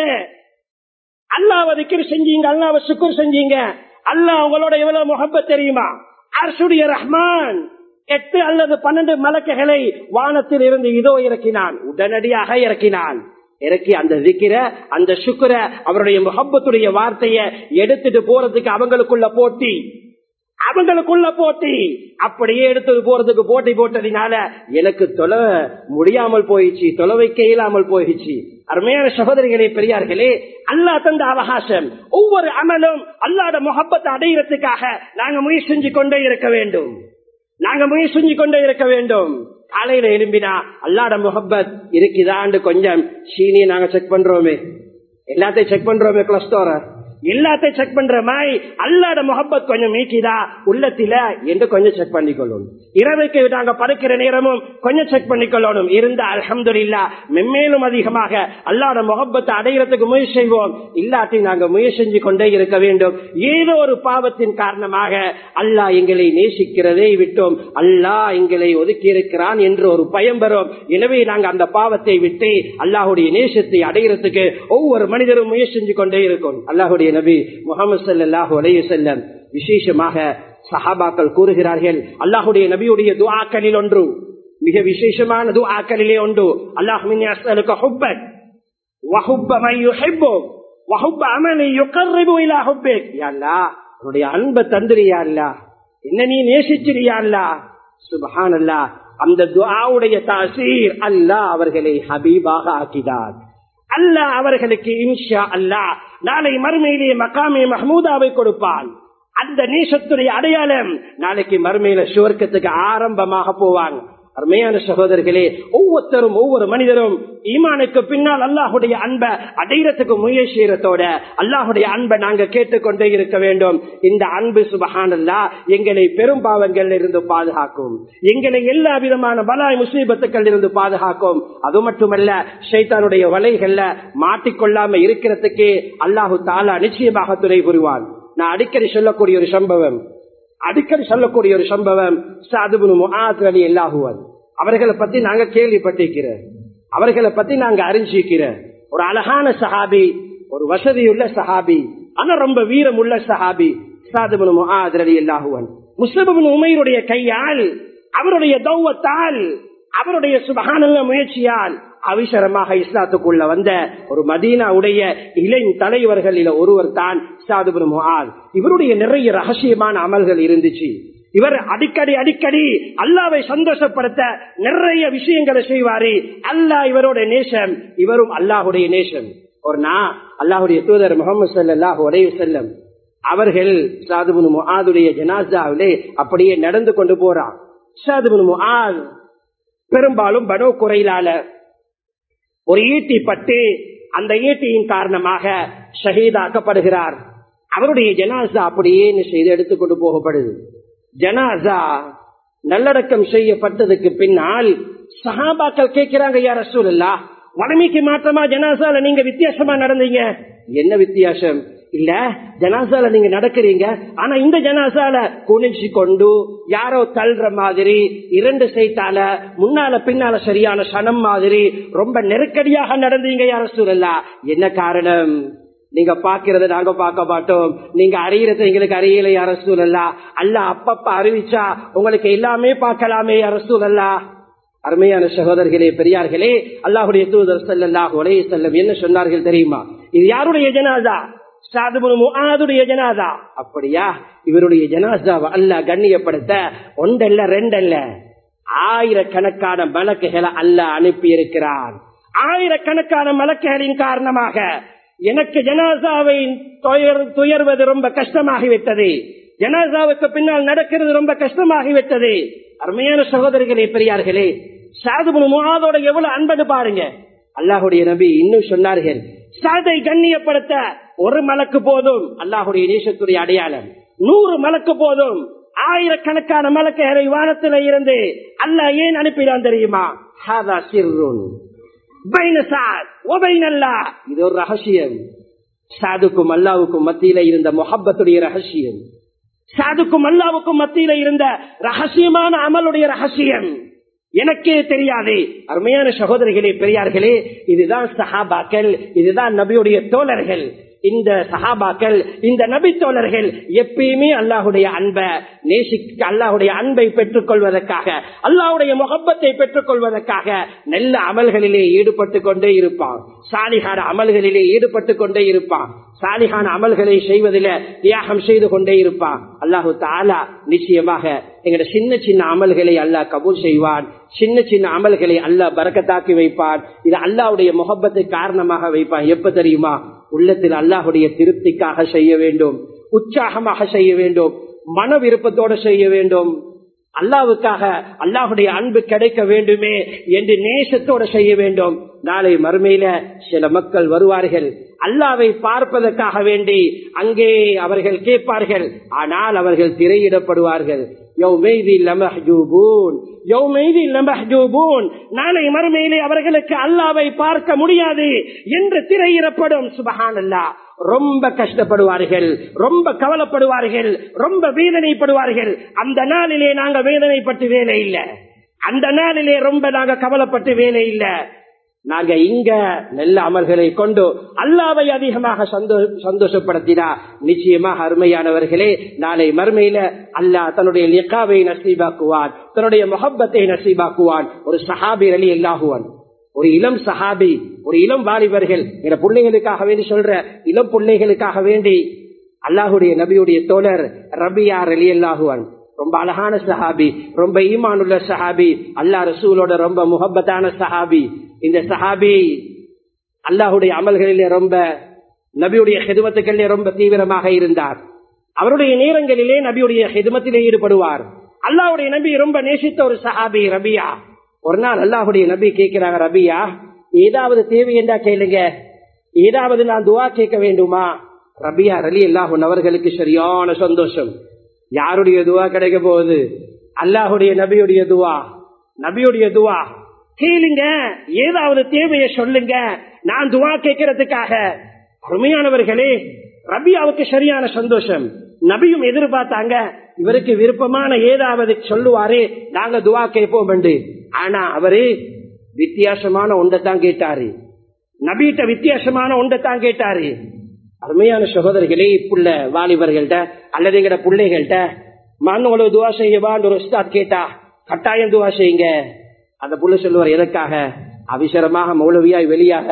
அல்லாவ திக்கர் செஞ்சீங்க அல்லாவ சுக்குர் செஞ்சீங்க அல்லாஹ் உங்களோட எவ்வளவு முகப்பத் தெரியுமா அரசுடைய ரஹ்மான் எட்டு அல்லது பன்னெண்டு மலக்குகளை வானத்தில் இருந்து இதோ இறக்கினான் உடனடியாக இறக்கினான் இறக்கி அந்த திக்கிற அந்த சுக்குர அவருடைய முகப்பத்துடைய வார்த்தைய எடுத்துட்டு போறதுக்கு அவங்களுக்குள்ள போட்டி அவங்களுக்குள்ள போட்டி அப்படியே எடுத்து போறதுக்கு போட்டி போட்டதினால எனக்கு தொலை முடியாமல் போயிடுச்சு தொலை வைக்க இயலாமல் போயிடுச்சு அருமையான சகோதரிகளே பெரியார்களே அல்லா தந்த அவகாசம் ஒவ்வொரு அமலும் அல்லாட முகப்பத்தை அடையிறதுக்காக நாங்க முயற்சி செஞ்சு கொண்டே இருக்க வேண்டும் நாங்க முயற்சி செஞ்சு கொண்டே இருக்க வேண்டும் காலையில எழும்பினா அல்லாட முகப்பத் இருக்குதான்னு கொஞ்சம் சீனியை நாங்க செக் பண்றோமே எல்லாத்தையும் செக் பண்றோமே கொலஸ்ட்ரோர எல்லாத்தையும் செக் பண்ற மாதிரி அல்லாட முகப்பத் கொஞ்சம் மீக்கிதா உள்ளத்தில என்று கொஞ்சம் செக் பண்ணிக்கொள்ளணும் இரவுக்கு நாங்க படுக்கிற நேரமும் கொஞ்சம் செக் பண்ணிக்கொள்ளணும் இருந்த அலமது இல்லா மென்மேலும் அதிகமாக அல்லாட முகப்பத்தை அடைகிறதுக்கு முயற்சி செய்வோம் இல்லாட்டி நாங்க முயற்சி செஞ்சு கொண்டே இருக்க வேண்டும் ஏதோ ஒரு பாவத்தின் காரணமாக அல்லாஹ் எங்களை நேசிக்கிறதை விட்டோம் அல்லாஹ் எங்களை ஒதுக்கி இருக்கிறான் என்று ஒரு பயம் வரும் எனவே நாங்க அந்த பாவத்தை விட்டு அல்லாஹுடைய நேசத்தை அடைகிறதுக்கு ஒவ்வொரு மனிதரும் முயற்சி செஞ்சு கொண்டே இருக்கும் அல்லாஹுடைய நபி முகமது சல்லாஹூ அலைய செல்லம் விசேஷமாக சஹாபாக்கள் கூறுகிறார்கள் அல்லாஹுடைய நபியுடைய துஆக்களில் ஒன்று மிக விசேஷமான துஆக்களிலே ஒன்று அல்லாஹ் உன்னுடைய அன்பை தந்திரியா இல்ல என்ன நீ நேசிச்சிரியா இல்ல சுபஹான் அல்லா அந்த துஆவுடைய தாசீர் அல்லாஹ் அவர்களை ஹபீபாக ஆக்கினார் அல்லாஹ் அவர்களுக்கு இன்ஷா அல்லாஹ் நாளை மறுமையிலே மகாமே மஹமூதாவை கொடுப்பான் அந்த நேசத்துடைய அடையாளம் நாளைக்கு மறுமையில சுவர்க்கத்துக்கு ஆரம்பமாக போவாங்க அருமையான சகோதரர்களே ஒவ்வொருத்தரும் ஒவ்வொரு மனிதரும் ஈமானுக்கு பின்னால் அல்லாஹுடைய அன்பை அடையிறதுக்கு முயற்சி செய்யறதோட அல்லாஹுடைய அன்பை நாங்க கேட்டுக்கொண்டே இருக்க வேண்டும் இந்த அன்பு சுபஹானல்லா எங்களை பெரும் பாவங்கள் இருந்து பாதுகாக்கும் எங்களை எல்லா விதமான பலாய் முசீபத்துக்கள் இருந்து பாதுகாக்கும் அது மட்டுமல்ல ஷைத்தானுடைய வலைகள்ல மாட்டிக்கொள்ளாம இருக்கிறதுக்கு அல்லாஹு தாலா நிச்சயமாக துணை புரிவான் நான் அடிக்கடி சொல்லக்கூடிய ஒரு சம்பவம் அடிக்கடி சொல்லக்கூடிய ஒரு சம்பவம் சாதுபுனு முஆத் அலி அல்லாஹுவன் அவர்களை பத்தி நாங்க கேள்விப்பட்டிருக்கிறோம் அவர்களை பத்தி நாங்க அறிஞ்சிக்கிறோம் ஒரு அழகான சஹாபி ஒரு வசதியுள்ள சஹாபி ஆனா ரொம்ப வீரம் உள்ள சஹாபி சாதுபுனு முஆத் அலி அல்லாஹுவன் முஸ்லிபின் உமையுடைய கையால் அவருடைய தௌவத்தால் அவருடைய சுபகான முயற்சியால் அவிசரமாக இஸ்லாத்துக்குள்ள வந்த ஒரு மதீனாவுடைய இளைஞ தலைவர்களில் ஒருவர் தான் சாதுபுரம் இவருடைய நிறைய ரகசியமான அமல்கள் இருந்துச்சு இவர் அடிக்கடி அடிக்கடி அல்லாவை சந்தோஷப்படுத்த நிறைய விஷயங்களை செய்வாரு அல்லாஹ் இவரோட நேசம் இவரும் அல்லாஹுடைய நேசம் ஒரு நாள் அல்லாஹுடைய தூதர் முகமது சல்லாஹ் உடைய செல்லம் அவர்கள் சாதுபுன் முஆதுடைய ஜனாசாவிலே அப்படியே நடந்து கொண்டு போறான் சாதுபுன் முஆத் பெரும்பாலும் பனோ குறையிலால ஒரு ஈட்டி பட்டு அந்த ஈட்டியின் காரணமாக ஷஹீதாக்கப்படுகிறார் அவருடைய ஜனாசா அப்படியே செய்து எடுத்துக்கொண்டு போகப்படுது ஜனாசா நல்லடக்கம் செய்யப்பட்டதுக்கு பின்னால் சஹாபாக்கள் கேட்கிறாங்க யார் ரசூல்லா வடமைக்கு மாற்றமா ஜனாசால நீங்க வித்தியாசமா நடந்தீங்க என்ன வித்தியாசம் இல்ல ஜனாசால நீங்க நடக்கிறீங்க ஆனா இந்த ஜனாசால குனிச்சு கொண்டு யாரோ தள்ளுற மாதிரி இரண்டு சைத்தால முன்னால பின்னால சரியான சனம் மாதிரி ரொம்ப நெருக்கடியாக நடந்தீங்க யார சூழல்லா என்ன காரணம் நீங்க பாக்கிறத நாங்க பார்க்க மாட்டோம் நீங்க அறியறத எங்களுக்கு அறியல யார சூழல்லா அல்ல அப்பப்ப அறிவிச்சா உங்களுக்கு எல்லாமே பார்க்கலாமே யார சூழல்லா அருமையான சகோதரர்களே பெரியார்களே அல்லாஹுடைய தூதர் செல்லல்லாஹ் ஒரே செல்லம் என்ன சொன்னார்கள் தெரியுமா இது யாருடைய ஜனாதா சாதுபுடைய ஜனாதா அப்படியா இவருடைய ஜனாசாவை அல்ல கண்ணியப்படுத்த ஒன்றல்ல ரெண்டல்ல ஆயிரக்கணக்கான மலக்குகளை அல்ல அனுப்பி இருக்கிறான் ஆயிரக்கணக்கான மலக்குகளின் காரணமாக எனக்கு ஜனாசாவை துயர்வது ரொம்ப கஷ்டமாகிவிட்டது ஜனாசாவுக்கு பின்னால் நடக்கிறது ரொம்ப கஷ்டமாகிவிட்டது அருமையான சகோதரிகளே பெரியார்களே சாதுபுன் முகாதோட எவ்வளவு அன்பது பாருங்க அல்லாஹுடைய நபி இன்னும் சொன்னார்கள் சாதை கண்ணியப்படுத்த ஒரு மலக்கு போதும் அல்லாஹுடைய நேசத்துடைய அடையாளம் நூறு மலக்கு போதும் ஆயிரக்கணக்கான மலக்குகளை வானத்தில இருந்து அல்ல ஏன் அனுப்பினான் தெரியுமா ஹாதா சிறுன் இது ஒரு ரகசியம் சாதுக்கும் அல்லாவுக்கும் மத்தியில இருந்த முகப்பத்துடைய ரகசியம் சாதுக்கும் அல்லாவுக்கும் மத்தியில இருந்த ரகசியமான அமலுடைய ரகசியம் எனக்கே தெரியாது அருமையான சகோதரிகளே பெரியார்களே இதுதான் சஹாபாக்கள் இதுதான் நபியுடைய தோழர்கள் இந்த சஹாபாக்கள் இந்த நபி தோழர்கள் எப்பயுமே அல்லாஹுடைய அன்பை நேசிக்க அல்லாஹுடைய அன்பை பெற்றுக் கொள்வதற்காக அல்லாஹுடைய முகப்பத்தை பெற்றுக் கொள்வதற்காக நல்ல அமல்களிலே ஈடுபட்டு கொண்டே இருப்பான் சாலிகான அமல்களிலே ஈடுபட்டு கொண்டே இருப்பான் சாலிகான அமல்களை செய்வதில தியாகம் செய்து கொண்டே இருப்பான் அல்லாஹு தாலா நிச்சயமாக எங்கட சின்ன சின்ன அமல்களை அல்லாஹ் கபூல் செய்வான் சின்ன சின்ன அமல்களை அல்லாஹ் பறக்கத்தாக்கி வைப்பான் இது அல்லாவுடைய முகப்பத்தை காரணமாக வைப்பான் எப்ப தெரியுமா உள்ளத்தில் அல்லாஹுடைய திருப்திக்காக செய்ய வேண்டும் உற்சாகமாக செய்ய வேண்டும் மன விருப்பத்தோடு செய்ய வேண்டும் அல்லாவுக்காக அல்லாஹுடைய அன்பு கிடைக்க வேண்டுமே என்று நேசத்தோடு செய்ய வேண்டும் நாளை மறுமையில சில மக்கள் வருவார்கள் அல்லாவை பார்ப்பதற்காக வேண்டி அங்கே அவர்கள் கேட்பார்கள் ஆனால் அவர்கள் திரையிடப்படுவார்கள் நாளை மறுமையிலே அவர்களுக்கு அல்லாவை பார்க்க முடியாது என்று திரையிடப்படும் சுபகான் அல்லா ரொம்ப கஷ்டப்படுவார்கள் ரொம்ப கவலைப்படுவார்கள் ரொம்ப வேதனைப்படுவார்கள் அந்த நாளிலே நாங்க வேதனைப்பட்டு வேலை இல்லை அந்த நாளிலே ரொம்ப நாங்க கவலைப்பட்டு வேலை இல்லை நாங்க இங்க நல்ல அமல்களை கொண்டு அல்லாவை அதிகமாக சந்தோஷப்படுத்தினா நிச்சயமாக அருமையானவர்களே நாளை மறுமையில அல்லாஹ் தன்னுடைய லிக்காவை நசீபாக்குவான் தன்னுடைய முகப்பத்தை நசீபாக்குவான் ஒரு சஹாபி அலி அல்லாஹுவான் ஒரு இளம் சஹாபி ஒரு இளம் வாலிபர்கள் என பிள்ளைகளுக்காக வேண்டி சொல்ற இளம் பிள்ளைகளுக்காக வேண்டி அல்லாஹுடைய நபியுடைய தோழர் ரபியார் அலி அல்லாஹுவான் ரொம்ப அழகான சஹாபி ரொம்ப ஈமானுள்ள சஹாபி அல்லா ரசூலோட ரொம்ப முகப்பத்தான சஹாபி இந்த சஹாபி அல்லாஹுடைய அமல்களிலே ரொம்ப நபியுடைய ஹெதுமத்துக்களிலே ரொம்ப தீவிரமாக இருந்தார் அவருடைய நேரங்களிலே நபியுடைய ஹெதுமத்திலே ஈடுபடுவார் அல்லாஹ்வுடைய நபி ரொம்ப நேசித்த ஒரு சஹாபி ரபியா ஒரு நாள் அல்லாஹ்வுடைய நபி கேட்கிறாங்க ரபியா ஏதாவது தேவை என்றா கேளுங்க ஏதாவது நான் துவா கேட்க வேண்டுமா ரபியா ரலி அல்லாஹுன் அவர்களுக்கு சரியான சந்தோஷம் யாருடைய துவா கிடைக்க போகுது அல்லாஹுடைய நபியுடைய துவா நபியுடைய துவா கேளுங்க ஏதாவது தேவையை சொல்லுங்க நான் துவா கேட்கறதுக்காக அருமையானவர்களே ரபியாவுக்கு சரியான சந்தோஷம் நபியும் எதிர்பார்த்தாங்க இவருக்கு விருப்பமான ஏதாவது சொல்லுவாரு நாங்க துவா கேட்போம் என்று ஆனா அவரு வித்தியாசமான ஒன்றைத்தான் கேட்டாரு நபிட்ட வித்தியாசமான ஒன்றைத்தான் கேட்டாரு அருமையான சகோதரிகளே இப்புள்ள வாலிபர்கள்ட்ட அல்லது எங்கட பிள்ளைகள்கிட்ட மண்ணு துவா செய்யவான்னு ஒரு உஸ்தாத் கேட்டா கட்டாயம் துவா செய்யுங்க அந்த புள்ள சொல்லுவார் எதற்காக அவிசரமாக மௌலவியாய் வெளியாக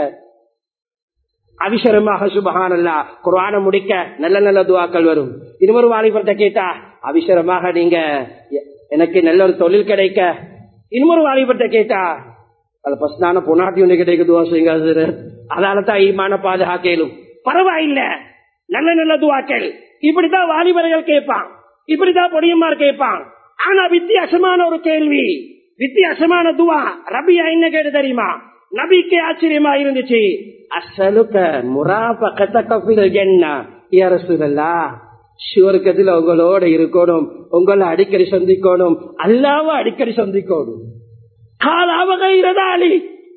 அவிசரமாக சுபகானல்லா குரான முடிக்க நல்ல நல்ல துவாக்கள் வரும் இன்னொரு வாலிபர்கிட்ட கேட்டா அவிசரமாக நீங்க எ- எனக்கு நல்ல ஒரு தொழில் கிடைக்க இன்னொரு வாலிபர்கிட்ட கேட்டா அது பஸ்தான பொன்னாட்டி ஒன்று கிடைக்க துவா செய்யுங்க ஹஸ்ரத். அதால தான் ஈமான பாதுகாக்கலும் பரவாயில்ல நல்ல நல்ல துவாக்கள் இப்படித்தான் வாலிபர்கள் கேட்பான் இப்படித்தான் பொடியம்மார் கேட்பான் ஆனா வித்தியாசமான ஒரு கேள்வி வித்தியாசமான துவா ரபியா என்ன கேட்டு தெரியுமா நபிக்கு ஆச்சரியமா இருந்துச்சு அசலுக்க முராபகத்த கபில் ஜன்னா யாரசுல்லா சுவர்க்கத்தில் உங்களோட இருக்கணும் உங்களை அடிக்கடி சந்திக்கணும் அல்லாவ அடிக்கடி சந்திக்கணும் காலாவகைரதாலி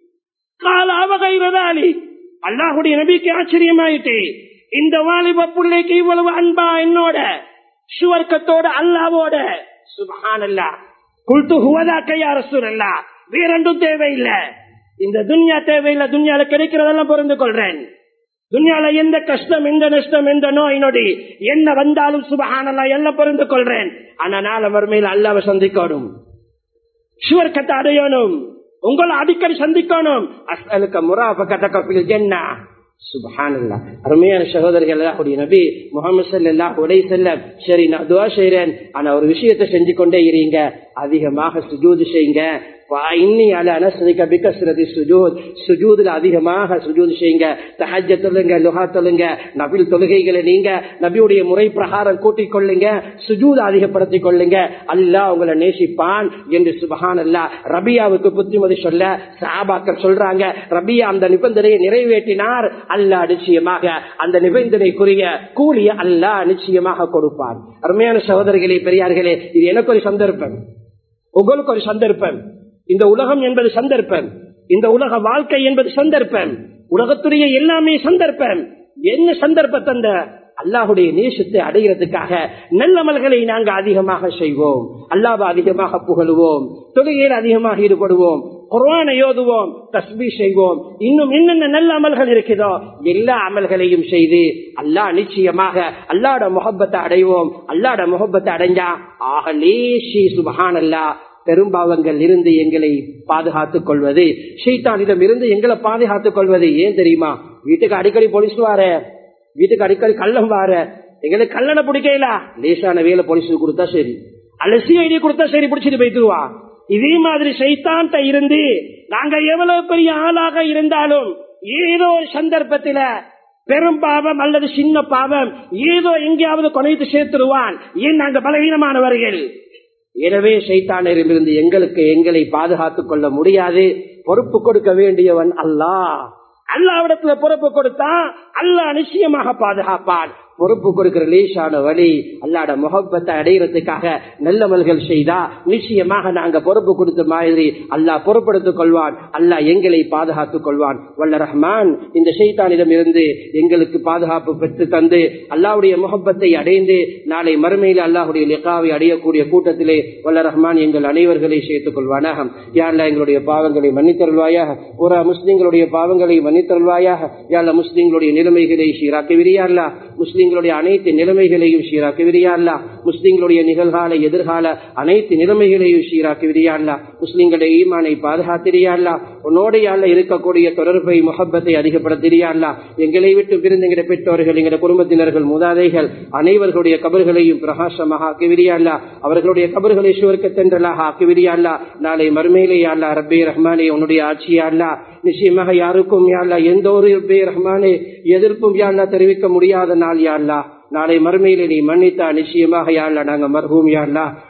காலாவகைரதாலி அல்லாஹுடைய நபிக்கு ஆச்சரியமாயிட்டு இந்த வாலிப பிள்ளைக்கு இவ்வளவு அன்பா என்னோட சுவர்க்கத்தோட அல்லாவோட சுபஹானல்லா குல்து ஹுவதா கையா ரசூலல்லா வேறெண்டும் தேவையில்லை இந்த துன்யா தேவையில்லை துன்யால கிடைக்கிறதெல்லாம் புரிந்து கொள்றேன் துன்யால எந்த கஷ்டம் எந்த நஷ்டம் எந்த நோய் நொடி என்ன வந்தாலும் சுபஹானல்லா எல்லாம் புரிந்து கொள்றேன் ஆனா நாள மறுமையில் அல்லாவை சந்திக்கணும் சுவர்க்கத்தை அடையணும் உங்களை அடிக்கடி சந்திக்கணும் அஸ்அலுக்க முராபகத கபில் ஜன்னா சுபஹானல்லா அருமையான சகோதரர்கள் அல்லாஹ்வுடைய நபி முகமது ஸல்லல்லாஹு அலைஹி வஸல்லம் சரி நான் துஆ செய்றேன் ஆனா ஒரு விஷயத்தை செஞ்சு கொண்டே இருங்க அதிகமாக சுஜூது செய்யுங்க இன்னி அல அனஸ்ரிக பிகஸ்ரதி சுஜூத் சுஜூதுல அதிகமாக சுஜூது செய்யுங்க தஹஜ்ஜத் தொழுங்க லுஹா தொழுங்க நபில் தொழுகைகளை நீங்க நபியுடைய முறை பிரகாரம் கூட்டிக் கொள்ளுங்க சுஜூத் அதிகப்படுத்திக் கொள்ளுங்க அல்லாஹ் உங்களை நேசிப்பான் என்று சுபஹான் அல்லா ரபியாவுக்கு புத்திமதி சொல்ல சாபாக்கள் சொல்றாங்க ரபியா அந்த நிபந்தனையை நிறைவேற்றினார் அல்லாஹ் நிச்சயமாக அந்த நிபந்தனைக்குரிய கூலிய அல்லாஹ் நிச்சயமாக கொடுப்பார் அருமையான சகோதரிகளே பெரியார்களே இது எனக்கு ஒரு சந்தர்ப்பம் உங்களுக்கு ஒரு சந்தர்ப்பம் இந்த உலகம் என்பது சந்தர்ப்பம் இந்த உலக வாழ்க்கை என்பது சந்தர்ப்பம் உலகத்துடைய எல்லாமே சந்தர்ப்பம் என்ன சந்தர்ப்பத்தை அந்த அல்லாஹுடைய நேசத்தை அடைகிறதுக்காக நல்லமல்களை நாங்க அதிகமாக செய்வோம் அல்லாஹ் அதிகமாக புகழுவோம் தொழுகையில் அதிகமாக ஈடுபடுவோம் குர்ஆனை ஓதுவோம் தஸ்பீ செய்வோம் இன்னும் என்னென்ன நல்ல அமல்கள் இருக்குதோ எல்லா அமல்களையும் செய்து அல்லாஹ் நிச்சயமாக அல்லாட முகப்பத்தை அடைவோம் அல்லாட முகப்பத்தை அடைஞ்சா ஆக லேசி சுபஹான் அல்லா பெரும்பாவங்கள் இருந்து எங்களை பாதுகாத்துக் கொள்வது ஷெய்தானிடம் இருந்து எங்களை பாதுகாத்துக் கொள்வது ஏன் தெரியுமா வீட்டுக்கு அடிக்கடி போலீஸ் வார வீட்டுக்கு அடிக்கடி கள்ளம் வார எங்களுக்கு கல்லணை பிடிக்கல லேசான வேலை போலீஸுக்கு கொடுத்தா சரி அல்ல சிஐடி கொடுத்தா சரி பிடிச்சிட்டு போயிட்டுருவா இதே மாதிரி சைத்தான்ட்ட இருந்து நாங்க எவ்வளவு பெரிய ஆளாக இருந்தாலும் ஏதோ ஒரு சந்தர்ப்பத்தில பெரும் பாவம் அல்லது சின்ன பாவம் ஏதோ எங்கேயாவது கொலைத்து சேர்த்துருவான் ஏன் நாங்க பலவீனமானவர்கள் எனவே சைத்தானிடமிருந்து எங்களுக்கு எங்களை பாதுகாத்துக் கொள்ள முடியாது பொறுப்பு கொடுக்க வேண்டியவன் அல்லாஹ் அல்லாவிடத்துல பொறுப்பு கொடுத்தா அல்லாஹ் நிச்சயமாக பாதுகாப்பான் பொறுப்பு கொடுக்கிற லேசான வழி அல்லாட முகப்பத்தை அடைகிறதுக்காக நல்லமல்கள் செய்தா நிச்சயமாக நாங்க பொறுப்பு கொடுத்த மாதிரி அல்லாஹ் பொறுப்படுத்திக் கொள்வான் அல்லாஹ் எங்களை பாதுகாத்துக் கொள்வான் வல்ல ரஹ்மான் இந்த ஷைத்தானிடம் இருந்து எங்களுக்கு பாதுகாப்பு பெற்று தந்து அல்லாவுடைய முகப்பத்தை அடைந்து நாளை மறுமையில் அல்லாஹுடைய லிகாவை அடையக்கூடிய கூட்டத்திலே வல்ல ரஹ்மான் எங்கள் அனைவர்களை சேர்த்துக் கொள்வானாக யாழ்லா எங்களுடைய பாவங்களை மன்னித்தருள்வாயாக புற முஸ்லிம்களுடைய பாவங்களை மன்னித்தருள்வாயாக யாழ்லா முஸ்லிம்களுடைய நிலைமைகளை சீராக்கி விரியாள்லா முஸ்லிம்களுடைய அனைத்து நிலைமைகளையும் சீராக்கி விரியாள்லா முஸ்லிம்களுடைய நிகழ்கால எதிர்கால அனைத்து நிலைமைகளையும் சீராக்கி விரியாள்லா முஸ்லிம்களுடைய ஈமானை பாதுகாத்திரியாள்லா உன்னோட யாழ்ல இருக்கக்கூடிய தொடர்பை முகப்பத்தை அதிகப்படுத்திரியாள்லா எங்களை விட்டு பிரிந்து எங்களுடைய பெற்றோர்கள் எங்களுடைய குடும்பத்தினர்கள் மூதாதைகள் அனைவர்களுடைய கபர்களையும் பிரகாசமாக ஆக்கி விரியாள்லா அவர்களுடைய கபர்களை சுவர்க்கத்தென்றலாக ஆக்கி விரியாள்லா நாளை மறுமையிலே யாழ்லா ரப்பே ரஹ்மானே உன்னுடைய ஆட்சியாள்லா நிச்சயமாக யாருக்கும் யாழ்லா எந்த ஒரு ரப்பே ரஹ்மானே எதிர்ப்பும் யாழ்லா தெரிவிக்க முடியாத நாள் யாழ்லா நாளை மறுமையிலே நீ மன்னித்தா நிச்சயமாக யாழ்லா நாங்க மர்ஹூம் யாழ்லா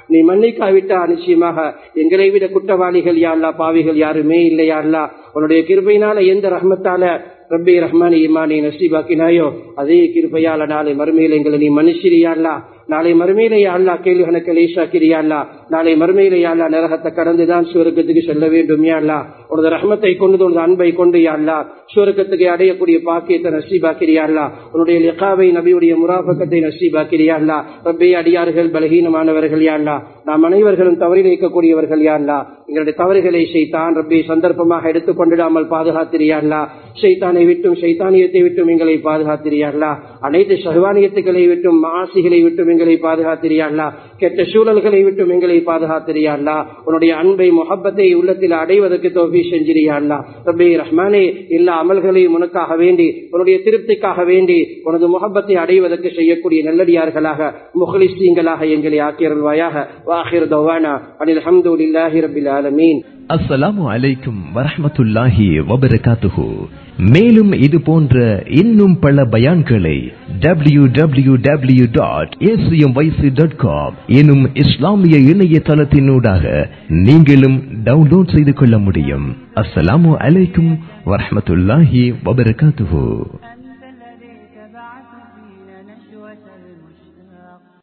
நீ மன்னிக்காவிட்டா நிச்சயமாக எங்களை விட குற்றவாளிகள் யாழ்லா பாவிகள் யாருமே இல்லையா அல்லா உன்னுடைய கிருபையினால எந்த ரஹ்மத்தால ரப்பி ரஹ்மானி இமானி நசீபாக்கினாயோ அதே கிருபையால நாளை மறுமையில் எங்களை நீ மனுஷிரியாள்லா நாளை மறுமையிலே அல்லா கேள்வி கணக்கு லேசாக்கிறியாள்லா நாளை மறுமையிலே அல்லா நரகத்தை கடந்துதான் சுவர்க்கத்துக்கு செல்ல வேண்டும் யாழ்லா உனது ரஹ்மத்தை கொண்டு உனது அன்பை கொண்டு யாழ்லா சுவர்க்கத்துக்கு அடையக்கூடிய பாக்கியத்தை நசீபாக்கிறியாள்லா உன்னுடைய லிகாவை நபியுடைய முராபக்கத்தை நசீபாக்கிறியாள்லா ரப்பே அடியார்கள் பலகீனமானவர்கள் யாழ்லா நாம் அனைவர்களும் தவறி வைக்கக்கூடியவர்கள் யாழ்லா எங்களுடைய தவறுகளை செய்தான் ரப்பே சந்தர்ப்பமாக எடுத்துக் கொண்டிடாமல் பாதுகாத்திரியாள்லா ஷைத்தானை விட்டும் ஷைத்தானியத்தை விட்டும் எங்களை பாதுகாத்திரியாள்லா அனைத்து சர்வானியத்துக்களை விட்டும் ஆசிகளை விட்டும் எங்களை பாதுகாத்திரியாள்லா கெட்ட சூழல்களை விட்டும் எங்களை பாதுகாத்திரியாள்லா உன்னுடைய அன்பை முகப்பத்தை உள்ளத்தில் அடைவதற்கு தோல்வி செஞ்சிரியாள்லா ரபே ரஹ்மானே எல்லா அமல்களையும் உனக்காக வேண்டி உன்னுடைய திருப்திக்காக வேண்டி உனது முகப்பத்தை அடைவதற்கு செய்யக்கூடிய நல்லடியார்களாக முகலிஸ்தீங்களாக எங்களை ஆக்கியருள்வாயாக வாஹிர் தவானா அனில் அஹமதுல்லாஹி ரபில் ஆலமீன் அஸ்ஸலாமு அலைக்கும் வரஹமத்துல்லாஹி வபரகாத்துஹு மேலும் இது போன்ற இன்னும் பல பயான்களை W W W dot dot com எனும் இஸ்லாமிய இணையதளத்தினூடாக நீங்களும் டவுன்லோட் செய்து கொள்ள முடியும் அஸ்ஸலாமு அலைக்கும் வரஹமத்துல்லாஹி வபரகாத்துஹு